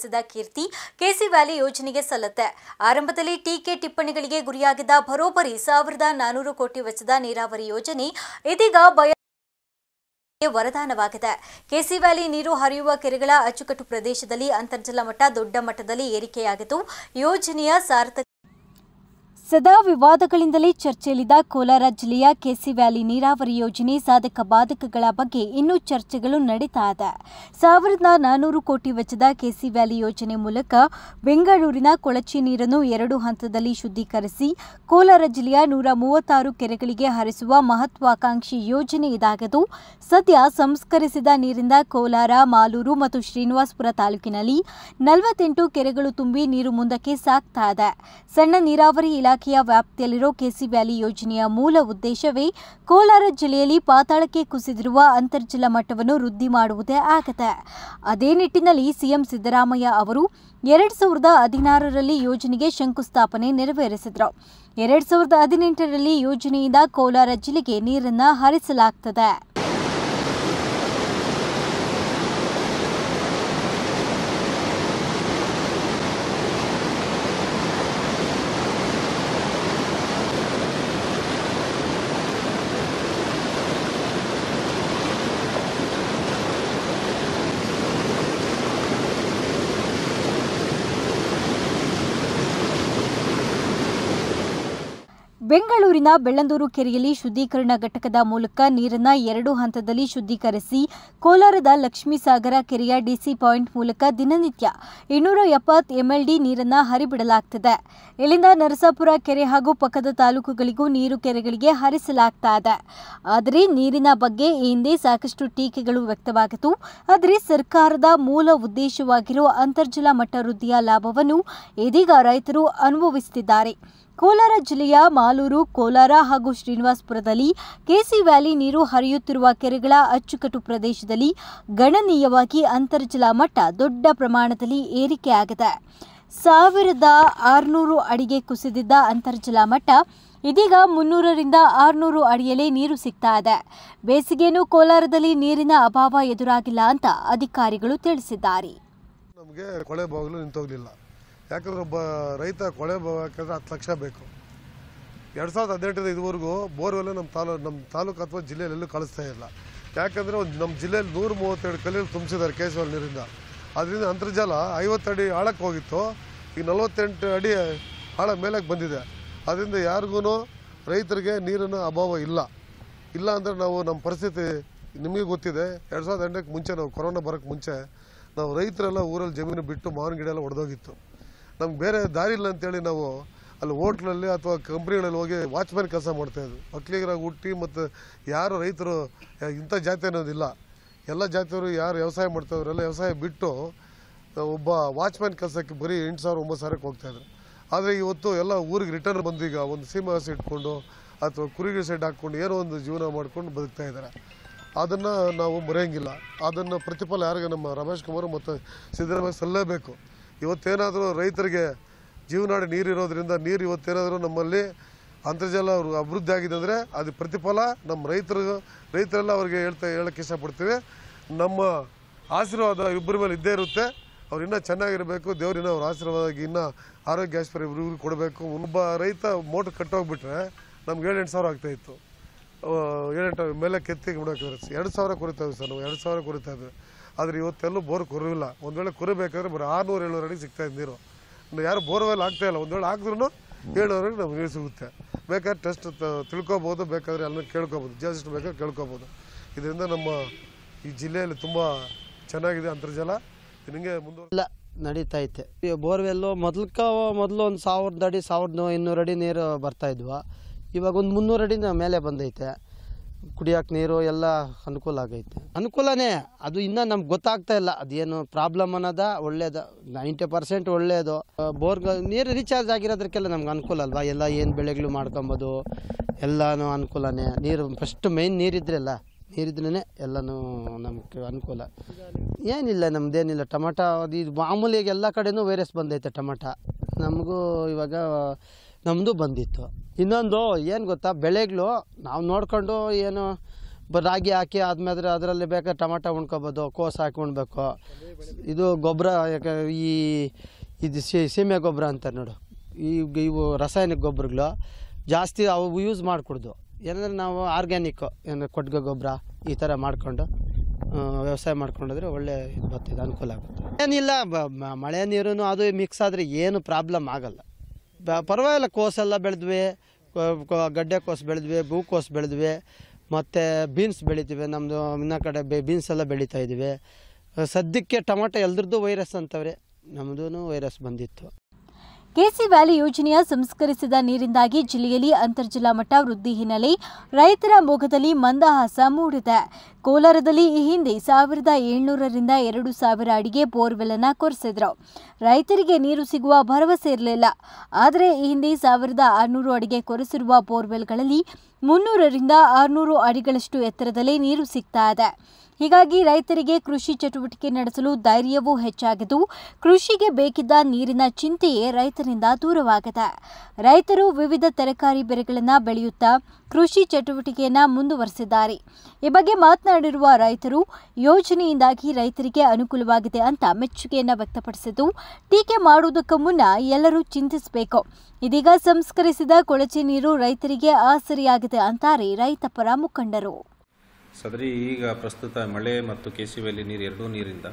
ವೆಚ್ಚದ ಕೀರ್ತಿ KC valley ಯೋಜನೆಗೆ ಸಲ್ಲತ್ತೆ ಆರಂಭದಲ್ಲಿ ಟೀಕೆ ಟಿಪ್ಪಣಿಗಳಿಗೆ ಗುರಿಯಾಗಿದ್ದ ಬರೋಬ್ಬರಿ ಸಾವಿರದ ನಾನೂರು ಕೋಟಿ ವೆಚ್ಚದ ನೀರಾವರಿ ಯೋಜನೆ ಇದೀಗ ಬಯ ವರದಾನವಾಗಿದೆ ಕೆಸಿ ವ್ಯಾಲಿ ನೀರು ಹರಿಯುವ ಕೆರೆಗಳ ಅಚ್ಚುಕಟ್ಟು ಪ್ರದೇಶದಲ್ಲಿ ಅಂತರ್ಜಲ ಮಟ್ಟ ದೊಡ್ಡ ಮಟ್ಟದಲ್ಲಿ ಏರಿಕೆಯಾಗಿದ್ದು ಯೋಜನೆಯ ಸಾರ್ಥಕ ಸದಾ ವಿವಾದಗಳಿಂದಲೇ ಚರ್ಚೆಯಲ್ಲಿದ್ದ ಕೋಲಾರ ಜಿಲ್ಲೆಯ ಕೆಸಿ ವ್ಯಾಲಿ ನೀರಾವರಿ ಯೋಜನೆ ಸಾಧಕ ಬಾಧಕಗಳ ಬಗ್ಗೆ ಇನ್ನೂ ಚರ್ಚೆಗಳು ನಡೀತಾ ಇದೆ ಸಾವಿರದ ನಾನೂರು ಕೋಟಿ ವೆಚ್ಚದ ಕೆಸಿ ವ್ಯಾಲಿ ಯೋಜನೆ ಮೂಲಕ ಬೆಂಗಳೂರಿನ ಕೊಳಚೆ ನೀರನ್ನು ಎರಡು ಹಂತದಲ್ಲಿ ಶುದ್ಧೀಕರಿಸಿ ಕೋಲಾರ ಜಿಲ್ಲೆಯ ನೂರ ಮೂವತ್ತಾರು ಕೆರೆಗಳಿಗೆ ಹರಿಸುವ ಮಹತ್ವಾಕಾಂಕ್ಷಿ ಯೋಜನೆ ಇದಾಗಿದ್ದು ಸದ್ಯ ಸಂಸ್ಕರಿಸಿದ ನೀರಿಂದ ಕೋಲಾರ ಮಾಲೂರು ಮತ್ತು ಶ್ರೀನಿವಾಸಪುರ ತಾಲೂಕಿನಲ್ಲಿ ನಲವತ್ತೆಂಟು ಕೆರೆಗಳು ತುಂಬಿ ನೀರು ಮುಂದಕ್ಕೆ ಸಾಗ್ತಾ ಇದೆ ಸಣ್ಣ ನೀರಾವರಿ ಇಲಾಖೆಯ ವ್ಯಾಪ್ತಿಯಲ್ಲಿರೋ ಕೆಸಿ ವ್ಯಾಲಿ ಯೋಜನೆಯ ಮೂಲ ಉದ್ದೇಶವೇ ಕೋಲಾರ ಜಿಲ್ಲೆಯಲ್ಲಿ ಪಾತಾಳಕ್ಕೆ ಕುಸಿದಿರುವ ಅಂತರ್ಜಲ ಮಟ್ಟವನ್ನು ವೃದ್ಧಿ ಮಾಡುವುದೇ ಆಗಿದೆ ಅದೇ ನಿಟ್ಟಿನಲ್ಲಿ ಸಿಎಂ ಸಿದ್ದರಾಮಯ್ಯ ಅವರು ಎರಡ್ ಸಾವಿರದ ಹದಿನಾರರಲ್ಲಿ ಯೋಜನೆಗೆ ಶಂಕುಸ್ಥಾಪನೆ ನೆರವೇರಿಸಿದರು ಎರಡ್ ಸಾವಿರದ ಹದಿನೆಂಟರಲ್ಲಿ ಯೋಜನೆಯಿಂದ ಕೋಲಾರ ಜಿಲ್ಲೆಗೆ ನೀರನ್ನು ಹರಿಸಲಾಗ್ತದೆ ಬೆಂಗಳೂರಿನ ಬೆಳ್ಳಂದೂರು ಕೆರೆಯಲ್ಲಿ ಶುದ್ಧೀಕರಣ ಘಟಕದ ಮೂಲಕ ನೀರನ್ನ ಎರಡು ಹಂತದಲ್ಲಿ ಶುದ್ಧೀಕರಿಸಿ ಕೋಲಾರದ ಲಕ್ಷ್ಮೀಸಾಗರ ಕೆರೆಯ ಡಿಸಿ ಪಾಯಿಂಟ್ ಮೂಲಕ ದಿನನಿತ್ಯ ಇನ್ನೂರ ಎಪ್ಪತ್ತು ಎಂಎಲ್ಡಿ ನೀರನ್ನ ಹರಿಬಿಡಲಾಗ್ತಿದೆ ಇಲ್ಲಿಂದ ನರಸಾಪುರ ಕೆರೆ ಹಾಗೂ ಪಕ್ಕದ ತಾಲೂಕುಗಳಿಗೂ ನೀರು ಕೆರೆಗಳಿಗೆ ಹರಿಸಲಾಗ್ತಾ ಇದೆ ಆದರೆ ನೀರಿನ ಬಗ್ಗೆ ಈ ಹಿಂದೆ ಸಾಕಷ್ಟು ಟೀಕೆಗಳು ವ್ಯಕ್ತವಾಗಿತ್ತು ಆದರೆ ಸರ್ಕಾರದ ಮೂಲ ಉದ್ದೇಶವಾಗಿರುವ ಅಂತರ್ಜಲ ಮಟ್ಟ ವೃದ್ಧಿಯ ಲಾಭವನ್ನು ಇದೀಗ ರೈತರು ಅನುಭವಿಸುತ್ತಿದ್ದಾರೆ ಕೋಲಾರ ಜಿಲ್ಲೆಯ ಮಾಲೂರು ಕೋಲಾರ ಹಾಗೂ ಶ್ರೀನಿವಾಸಪುರದಲ್ಲಿ ಕೆಸಿ ವ್ಯಾಲಿ ನೀರು ಹರಿಯುತ್ತಿರುವ ಕೆರೆಗಳ ಅಚ್ಚುಕಟ್ಟು ಪ್ರದೇಶದಲ್ಲಿ ಗಣನೀಯವಾಗಿ ಅಂತರ್ಜಲ ಮಟ್ಟ ದೊಡ್ಡ ಪ್ರಮಾಣದಲ್ಲಿ ಏರಿಕೆಯಾಗಿದೆ ಸಾವಿರದ ಆರುನೂರು ಅಡಿಗೆ ಕುಸಿದಿದ್ದ ಅಂತರ್ಜಲ ಮಟ್ಟ ಇದೀಗ ಮುನ್ನೂರರಿಂದ ಆರುನೂರು ಅಡಿಯಲ್ಲೇ ನೀರು ಸಿಗ್ತಾ ಇದೆ ಬೇಸಿಗೆನೂ ಕೋಲಾರದಲ್ಲಿ ನೀರಿನ ಅಭಾವ ಎದುರಾಗಿಲ್ಲ ಅಂತ ಅಧಿಕಾರಿಗಳು ತಿಳಿಸಿದ್ದಾರೆ ನಮಗೆ ಕೊಳೆ ಬಾಗಿಲು ನಿಂತೋಗ್ಲಿಲ್ಲ ಯಾಕಂದ್ರೆ ಒಬ್ಬ ರೈತ ಕೊಳೆ ಬಾವಿ ಹಾಕಿದ್ರೆ ಹತ್ತು ಲಕ್ಷ ಬೇಕು ಎರಡು ಸಾವಿರದ ಹದಿನೆಂಟರಿಂದ ಇದುವರೆಗೂ ಬೋರ್ವೆಲ್ ನಮ್ಮ ತಾಲೂ ನಮ್ಮ ತಾಲೂಕು ಅಥವಾ ಜಿಲ್ಲೆಯಲ್ಲಿ ಎಲ್ಲೂ ಕಳಿಸ್ತಾ ಇಲ್ಲ ಯಾಕಂದರೆ ಒಂದು ನಮ್ಮ ಜಿಲ್ಲೆಯಲ್ಲಿ ನೂರ ಮೂವತ್ತೆರಡು ಕಲ್ಲಿಗಳು ತುಂಬಿಸಿದ್ದಾರೆ ಕೇಸವಲ್ ನೀರಿಂದ ಅದರಿಂದ ಅಂತರ್ಜಲ ಐವತ್ತು ಅಡಿ ಆಳಕ್ಕೆ ಹೋಗಿತ್ತು ಈಗ ನಲವತ್ತೆಂಟು ಅಡಿ ಆಳ ಮೇಲಕ್ಕೆ ಬಂದಿದೆ ಅದರಿಂದ ಯಾರಿಗೂ ರೈತರಿಗೆ ನೀರಿನ ಅಭಾವ ಇಲ್ಲ ಇಲ್ಲ ಅಂದರೆ ನಾವು ನಮ್ಮ ಪರಿಸ್ಥಿತಿ ನಿಮಗೆ ಗೊತ್ತಿದೆ ಎರಡು ಸಾವಿರದ ಎಂಟಕ್ಕೆ ಮುಂಚೆ ನಾವು ಕೊರೋನಾ ಬರೋಕ್ಕೆ ಮುಂಚೆ ನಾವು ರೈತರೆಲ್ಲ ಊರಲ್ಲಿ ಜಮೀನು ಬಿಟ್ಟು ಮಾವಿನ ಗಿಡ ಎಲ್ಲ ಒಡೆದೋಗಿತ್ತು ನಮ್ಗೆ ಬೇರೆ ದಾರಿ ಇಲ್ಲ ಅಂತೇಳಿ ನಾವು ಅಲ್ಲಿ ಹೋಟ್ಲಲ್ಲಿ ಅಥವಾ ಕಂಪ್ನಿಗಳಲ್ಲಿ ಹೋಗಿ ವಾಚ್ಮ್ಯಾನ್ ಕೆಲಸ ಮಾಡ್ತಾಯಿದ್ವಿ ಒಕ್ಕಲಿಗರಾಗಿ ಹುಟ್ಟಿ ಮತ್ತು ಯಾರು ರೈತರು ಯಾ- ಇಂಥ ಜಾತಿ ಅನ್ನೋದಿಲ್ಲ ಎಲ್ಲ ಜಾತಿಯವರು ಯಾರು ವ್ಯವಸಾಯ ಮಾಡ್ತಾಯಿದ್ರು ಎಲ್ಲ ವ್ಯವಸಾಯ ಬಿಟ್ಟು ಒಬ್ಬ ವಾಚ್ಮ್ಯಾನ್ ಕೆಲಸಕ್ಕೆ ಬರೀ ಎಂಟು ಸಾವಿರ ಒಂಬತ್ತು ಸಾವಿರಕ್ಕೆ ಹೋಗ್ತಾಯಿದ್ರು ಆದರೆ ಇವತ್ತು ಎಲ್ಲ ಊರಿಗೆ ರಿಟರ್ನ್ ಬಂದು ಈಗ ಒಂದು ಸೀಮೆ ಹಸು ಇಟ್ಕೊಂಡು ಅಥವಾ ಕುರಿಗಿರಿ ಸೈಡ್ ಹಾಕ್ಕೊಂಡು ಏನೋ ಒಂದು ಜೀವನ ಮಾಡ್ಕೊಂಡು ಬದುಕ್ತಾ ಇದ್ದಾರೆ ಅದನ್ನು ನಾವು ಮರೆಯಂಗಿಲ್ಲ ಅದನ್ನು ಪ್ರತಿಫಲ ಯಾರಿಗೆ ನಮ್ಮ ರಮೇಶ್ ಕುಮಾರ್ ಮತ್ತು ಸಿದ್ದರಾಮಯ್ಯ ಸಲ್ಲಲೇಬೇಕು ಇವತ್ತೇನಾದರೂ ರೈತರಿಗೆ ಜೀವನಾಡಿ ನೀರಿರೋದ್ರಿಂದ ನೀರು ಇವತ್ತೇನಾದರೂ ನಮ್ಮಲ್ಲಿ ಅಂತರ್ಜಲ ಅವ್ರು ಅಭಿವೃದ್ಧಿ ಆಗಿದೆ ಅಂದರೆ ಅದು ಪ್ರತಿಫಲ ನಮ್ಮ ರೈತರು ರೈತರೆಲ್ಲ ಅವ್ರಿಗೆ ಹೇಳ್ತಾ ಹೇಳಕ್ಕೆ ಇಷ್ಟಪಡ್ತೀವಿ ನಮ್ಮ ಆಶೀರ್ವಾದ ಇಬ್ಬರ ಮೇಲೆ ಇದ್ದೇ ಇರುತ್ತೆ ಅವ್ರು ಇನ್ನೂ ಚೆನ್ನಾಗಿರಬೇಕು ದೇವ್ರಿನ ಅವ್ರ ಆಶೀರ್ವಾದ ಇನ್ನೂ ಆರೋಗ್ಯ ಆಸ್ಪತ್ರೆ ಇವ್ರಿಗೆ ಕೊಡಬೇಕು ಒಬ್ಬ ರೈತ ಮೋಟ್ರ್ ಕಟ್ಟೋಗ್ಬಿಟ್ರೆ ನಮ್ಗೆ ಏಳೆಂಟು ಸಾವಿರ ಆಗ್ತಾಯಿತ್ತು ಏಳೆಂಟು ಮೇಲೆ ಕೆತ್ತಿಗೆ ಬಿಡೋಕೆ ಎರಡು ಸಾವಿರ ಕುರಿತಾ ಇದ್ವಿ ಸರ್ ನಾವು ಎರಡು ಸಾವಿರ ಕುರಿತಾ ಇದ್ವಿ ಆದರೆ ಇವತ್ತೆಲ್ಲೂ ಬೋರ್ ಕುರಿವಿಲ್ಲ ಒಂದು ವೇಳೆ ಕುರಿಬೇಕಾದ್ರೆ ಬರೀ ಆರುನೂರು ಏಳ್ನೂರು ಅಡಿಗೆ ಸಿಗ್ತಾ ಇದ್ದು ನೀರು ಇನ್ನು ಯಾರು ಬೋರ್ವೆಲ್ ಆಗ್ತಾ ಇಲ್ಲ ಒಂದು ವೇಳೆ ಹಾಕಿದ್ರು ಏಳ್ನೂರಿಗೆ ನಮ್ಗೆ ನೀರು ಸಿಗುತ್ತೆ ಬೇಕಾದ್ರೆ ಟೆಸ್ಟ್ ತಿಳ್ಕೊಬೋದು ಬೇಕಾದ್ರೆ ಎಲ್ಲ ಕೇಳ್ಕೊಬೋದು ಜಾಸ್ತಿ ಬೇಕಾದ್ರೆ ಕೇಳ್ಕೊಬೋದು ಇದರಿಂದ ನಮ್ಮ ಈ ಜಿಲ್ಲೆಯಲ್ಲಿ ತುಂಬ ಚೆನ್ನಾಗಿದೆ ಅಂತರ್ಜಲ ನಿಮಗೆ ಮುಂದೆ ಇಲ್ಲ ನಡೀತಾ ಐತೆ ಈ ಬೋರ್ವೆಲ್ಲು ಮೊದ್ಲಕ್ಕ ಮೊದಲು ಒಂದು ಸಾವಿರದ ಅಡಿ ಸಾವಿರದ ಇನ್ನೂರು ಅಡಿ ನೀರು ಬರ್ತಾ ಇದ್ವು ಇವಾಗ ಒಂದು ಮುನ್ನೂರು ಅಡಿ ಮೇಲೆ ಬಂದೈತೆ ಕುಡಿಯೋಕೆ ನೀರು ಎಲ್ಲ ಅನುಕೂಲ ಆಗೈತೆ ಅನುಕೂಲನೇ ಅದು ಇನ್ನೂ ನಮ್ಗೆ ಗೊತ್ತಾಗ್ತಾ ಇಲ್ಲ ಅದೇನು ಪ್ರಾಬ್ಲಮ್ ಅನ್ನೋದ ಒಳ್ಳೇದು ನೈಂಟಿ ಪರ್ಸೆಂಟ್ ಒಳ್ಳೇದು ಬೋರ್ಗ ನೀರು ರೀಚಾರ್ಜ್ ಆಗಿರೋದಕ್ಕೆಲ್ಲ ನಮ್ಗೆ ಅನುಕೂಲ ಅಲ್ವಾ ಎಲ್ಲ ಏನು ಬೆಳೆಗಳು ಮಾಡ್ಕೊಬೋದು ಎಲ್ಲನೂ ಅನುಕೂಲನೇ ನೀರು ಫಸ್ಟ್ ಮೈನ್ ನೀರಿದ್ರಲ್ಲ ನೀರಿದ್ರೇ ಎಲ್ಲನೂ ನಮ್ಗೆ ಅನುಕೂಲ ಏನಿಲ್ಲ ನಮ್ದೇನಿಲ್ಲ ಟೊಮಟ ಅದು ಇದು ಮಾಮೂಲಿಯಾಗಿ ಎಲ್ಲ ಕಡೆನೂ ವೈರಸ್ ಬಂದೈತೆ ಟೊಮಟ ನಮಗೂ ಇವಾಗ ನಮ್ಮದು ಬಂದಿತ್ತು ಇನ್ನೊಂದು ಏನು ಗೊತ್ತಾ ಬೆಳೆಗಳು ನಾವು ನೋಡ್ಕೊಂಡು ಏನು ಬ ರಾಗಿ ಹಾಕಿ ಆದ್ಮೇಲೆ ಅದರಲ್ಲಿ ಬೇಕಾದ್ರೆ ಟೊಮಾಟೊ ಉಣ್ಕೊಬೋದು ಕೋಸು ಹಾಕಿ ಉಣ್ಬೇಕು ಇದು ಗೊಬ್ಬರ ಯಾಕೆ ಈ ಇದು ಸೀ- ಸೀಮೆ ಗೊಬ್ಬರ ಅಂತಾರೆ ನೋಡು ಈ ಇವು ರಾಸಾಯನಿಕ ಗೊಬ್ಬರಗಳು ಜಾಸ್ತಿ ಅವು ಯೂಸ್ ಮಾಡಿಕೊಡ್ದು ಏನಂದ್ರೆ ನಾವು ಆರ್ಗ್ಯಾನಿಕ್ ಏನು ಕೊಟ್ಟಿಗೆ ಗೊಬ್ಬರ ಈ ಥರ ಮಾಡ್ಕೊಂಡು ಆ, ವ್ಯವಸಾಯ ಮಾಡ್ಕೊಂಡೋದ್ರೆ ಒಳ್ಳೆ ಇದು ಬರ್ತಿದೆ ಅನುಕೂಲ ಆಗುತ್ತೆ ಏನಿಲ್ಲ ಬ- ಮ- ಮಳೆ ನೀರು ಅದು ಮಿಕ್ಸ್ ಆದರೆ ಏನು ಪ್ರಾಬ್ಲಮ್ ಆಗಲ್ಲ ಬ- ಪರವಾಗಿಲ್ಲ ಕೋಸೆಲ್ಲ ಬೆಳೆದ್ವಿ ಕೊ- ಕೊ- ಗಡ್ಡೆ ಕೋಸು ಬೆಳೆದ್ವಿ ಹೂಕೋಸು ಬೆಳೆದ್ವಿ ಮತ್ತು ಬೀನ್ಸ್ ಬೆಳಿತೀವಿ ನಮ್ಮದು ಇನ್ನ ಕಡೆ ಬೆ ಬೀನ್ಸ್ ಎಲ್ಲ ಬೆಳೀತಾ ಇದ್ದೀವಿ ಸದ್ಯಕ್ಕೆ ಟೊಮೊಟೊ ಎಲ್ದ್ರದ್ದು ವೈರಸ್ ಅಂತವ್ರೆ ನಮ್ಮದೂ ವೈರಸ್ ಬಂದಿತ್ತು ಕೆಸಿ ವ್ಯಾಲಿ ಯೋಜನೆಯ ಸಂಸ್ಕರಿಸಿದ ನೀರಿಂದಾಗಿ ಜಿಲ್ಲೆಯಲ್ಲಿ ಅಂತರ್ಜಲ ಮಟ್ಟ ವೃದ್ಧಿ ಹಿನ್ನೆಲೆ ರೈತರ ಮೊಗದಲ್ಲಿ ಮಂದಹಾಸ ಮೂಡಿದೆ ಕೋಲಾರದಲ್ಲಿ ಈ ಹಿಂದೆ ಸಾವಿರದ ಏಳ್ನೂರರಿಂದ ಎರಡು ಸಾವಿರ ಅಡಿಗೆ ಬೋರ್ವೆಲ್ ಅನ್ನ ಕೊರೆಸಿದ್ರು ರೈತರಿಗೆ ನೀರು ಸಿಗುವ ಭರವಸೆ ಇರಲಿಲ್ಲ ಆದರೆ ಈ ಹಿಂದೆ ಸಾವಿರದ ಆರುನೂರು ಅಡಿಗೆ ಕೊರೆಸಿರುವ ಬೋರ್ವೆಲ್ಗಳಲ್ಲಿ ಮುನ್ನೂರರಿಂದ ಆರುನೂರು ಅಡಿಗಳಷ್ಟು ಎತ್ತರದಲ್ಲೇ ನೀರು ಸಿಗ್ತಾ ಇದೆ ಹೀಗಾಗಿ ರೈತರಿಗೆ ಕೃಷಿ ಚಟುವಟಿಕೆ ನಡೆಸಲು ಧೈರ್ಯವೂ ಹೆಚ್ಚಾಗಿದ್ದು ಕೃಷಿಗೆ ಬೇಕಿದ್ದ ನೀರಿನ ಚಿಂತೆಯೇ ರೈತರಿಂದ ದೂರವಾಗಿದೆ ರೈತರು ವಿವಿಧ ತರಕಾರಿ ಬೆಳೆಗಳನ್ನು ಬೆಳೆಯುತ್ತಾ ಕೃಷಿ ಚಟುವಟಿಕೆಯನ್ನ ಮುಂದುವರೆಸಿದ್ದಾರೆ ಈ ಬಗ್ಗೆ ಮಾತನಾಡಿರುವ ರೈತರು ಯೋಜನೆಯಿಂದಾಗಿ ರೈತರಿಗೆ ಅನುಕೂಲವಾಗಿದೆ ಅಂತ ಮೆಚ್ಚುಗೆಯನ್ನ ವ್ಯಕ್ತಪಡಿಸಿದ್ದು ಟೀಕೆ ಮಾಡುವುದಕ್ಕೂ ಮುನ್ನ ಎಲ್ಲರೂ ಚಿಂತಿಸಬೇಕು ಇದೀಗ ಸಂಸ್ಕರಿಸಿದ ಕೊಳಚೆ ನೀರು ರೈತರಿಗೆ ಆಸರಿಯಾಗಿದೆ ಅಂತಾರೆ ರೈತ ಪರ ಮುಖಂಡರು ಸದರಿ ಈಗ ಪ್ರಸ್ತುತ ಮಳೆ ಮತ್ತು ಕೆ ಸಿ ವ್ಯಾಲಿ ನೀರು ಎರಡೂ ನೀರಿಂದ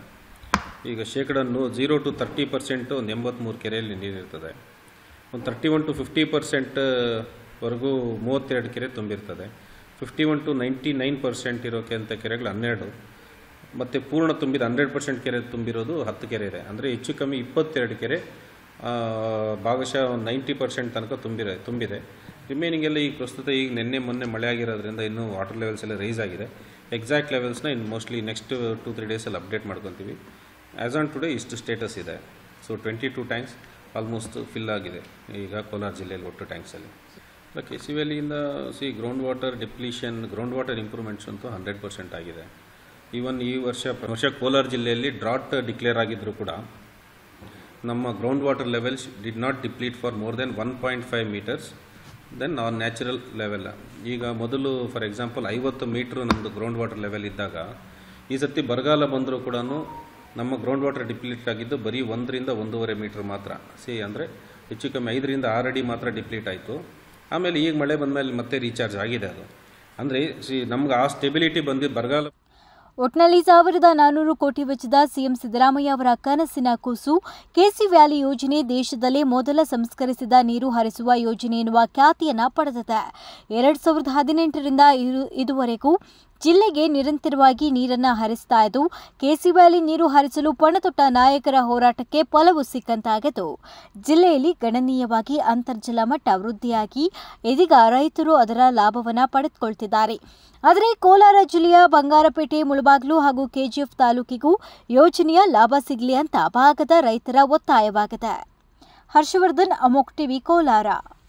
ಈಗ ಶೇಕಡನ್ನು ಜೀರೋ ಟು ತರ್ಟಿ ಪರ್ಸೆಂಟು ಒಂದು ಎಂಬತ್ತ್ಮೂರು ಕೆರೆಯಲ್ಲಿ ನೀರಿರ್ತದೆ ಒಂದು thirty one to fifty percent ವರೆಗೂ ಮೂವತ್ತೆರಡು ಕೆರೆ ತುಂಬಿರ್ತದೆ fifty one to ninety nine percent ಇರೋಕೆ ಅಂತ ಕೆರೆಗಳು ಹನ್ನೆರಡು ಮತ್ತು ಪೂರ್ಣ ತುಂಬಿದ ಹಂಡ್ರೆಡ್ ಪರ್ಸೆಂಟ್ ಕೆರೆ ತುಂಬಿರೋದು ಹತ್ತು ಕೆರೆ ಇದೆ ಅಂದರೆ ಹೆಚ್ಚು ಕಮ್ಮಿ ಇಪ್ಪತ್ತೆರಡು ಕೆರೆ ಆ, ಭಾಗಶಃ ಒಂದು ನೈಂಟಿ ಪರ್ಸೆಂಟ್ ತನಕ ತುಂಬಿದೆ ತುಂಬಿದೆ ರಿಮೈನಿಂಗ್ ಎಲ್ಲ ಈಗ ಪ್ರಸ್ತುತ ಈಗ ನಿನ್ನೆ ಮೊನ್ನೆ ಮಳೆ ಆಗಿರೋದ್ರಿಂದ ಇನ್ನೂ ವಾಟರ್ ಲೆವೆಲ್ಸ್ ಎಲ್ಲ ರೈಸ್ ಆಗಿದೆ ಎಕ್ಸಾಕ್ಟ್ ಲೆವೆಲ್ಸ್ನ ಇನ್ನು ಮೋಸ್ಟ್ಲಿ ನೆಕ್ಸ್ಟ್ ಟು ತ್ರೀ ಡೇಸಲ್ಲಿ ಅಪ್ಡೇಟ್ ಮಾಡ್ಕೊತೀವಿ ಆ್ಯಸ್ ಆನ್ ಟುಡೇ ಇಷ್ಟು ಸ್ಟೇಟಸ್ ಇದೆ so twenty two tanks almost fill ಆಗಿದೆ ಈಗ ಕೋಲಾರ ಜಿಲ್ಲೆಯಲ್ಲಿ ಒಟ್ಟು ಟ್ಯಾಂಕ್ಸಲ್ಲಿ ಕೆ ಸಿ ವ್ಯಾಲಿಯಿಂದ C ground water depletion ground water improvements ಅಂತೂ ಹಂಡ್ರೆಡ್ ಪರ್ಸೆಂಟ್ ಆಗಿದೆ ಈವನ್ ಈ ವರ್ಷ ವರ್ಷ ಕೋಲಾರ ಜಿಲ್ಲೆಯಲ್ಲಿ ಡ್ರಾಟ್ ಡಿಕ್ಲೇರ್ ಆಗಿದ್ದರೂ ಕೂಡ ನಮ್ಮ ground water levels did not deplete for more than one point five meters than on natural level ಈಗ ಮೊದಲು ಫಾರ್ ಎಕ್ಸಾಂಪಲ್ ಐವತ್ತು ಮೀಟ್ರ್ ನಮ್ಮದು ಗ್ರೌಂಡ್ ವಾಟರ್ ಲೆವೆಲ್ ಇದ್ದಾಗ ಈ ಸತಿ ಬರಗಾಲ ಬಂದರೂ ಕೂಡ ನಮ್ಮ ಗ್ರೌಂಡ್ ವಾಟರ್ ಡಿಪ್ಲೀಟ್ ಆಗಿದ್ದು ಬರೀ ಒಂದರಿಂದ ಒಂದೂವರೆ ಮೀಟ್ರ್ ಮಾತ್ರ ಸಿ ಅಂದರೆ ಹೆಚ್ಚು ಕಮ್ಮಿ ಐದರಿಂದ ಆರು ಅಡಿ ಮಾತ್ರ ಡಿಪ್ಲೀಟ್ ಆಯಿತು ಆಮೇಲೆ ಈಗ ಮಳೆ ಬಂದಮೇಲೆ ಮತ್ತೆ ರೀಚಾರ್ಜ್ ಆಗಿದೆ ಅದು ಅಂದರೆ ಸಿ ನಮ್ಗೆ ಆ ಸ್ಟೆಬಿಲಿಟಿ ಬಂದಿದ್ದು ಬರಗಾಲ ಒಟ್ನಲ್ಲಿ ಸಾವಿರದ ನಾನೂರು ಕೋಟಿ ವೆಚ್ಚದ ಸಿಎಂ ಸಿದ್ದರಾಮಯ್ಯ ಅವರ ಕನಸಿನ ಕೂಸು ಕೆಸಿ ವ್ಯಾಲಿ ಯೋಜನೆ ದೇಶದಲ್ಲೇ ಮೊದಲ ಸಂಸ್ಕರಿಸಿದ ನೀರು ಹರಿಸುವ ಯೋಜನೆ ಎನ್ನುವ ಖ್ಯಾತಿಯನ್ನ ಪಡೆದಿದೆ ಎರಡ್ ಸಾವಿರದ ಹದಿನೆಂಟರಿಂದ ಇರು- ಇದುವರೆಗೂ ಜಿಲ್ಲೆಗೆ ನಿರಂತರವಾಗಿ ನೀರನ್ನ ಹರಿಸ್ತಾ ಇದ್ದು ಕೆಸಿ ವ್ಯಾಲಿ ನೀರು ಹರಿಸಲು ಪಣತೊಟ್ಟ ನಾಯಕರ ಹೋರಾಟಕ್ಕೆ ಫಲವು ಸಿಕ್ಕಂತಾಗಿದ್ದು ಜಿಲ್ಲೆಯಲ್ಲಿ ಗಣನೀಯವಾಗಿ ಅಂತರ್ಜಲ ಮಟ್ಟ ವೃದ್ಧಿಯಾಗಿ ಇದೀಗ ರೈತರು ಅದರ ಲಾಭವನ್ನ ಪಡೆದುಕೊಳ್ತಿದ್ದಾರೆ ಆದರೆ ಕೋಲಾರ ಜಿಲ್ಲೆಯ ಬಂಗಾರಪೇಟೆ ಮುಳಬಾಗ್ಲು ಹಾಗೂ ಕೆಜಿಎಫ್ ತಾಲೂಕಿಗೂ ಯೋಜನೆಯ ಲಾಭ ಸಿಗಲಿ ಅಂತ ಭಾಗದ ರೈತರ ಒತ್ತಾಯವಾಗಿದೆ ಹರ್ಷವರ್ಧನ್ ಅಮೋಕ್ ಟಿವಿ ಕೋಲಾರ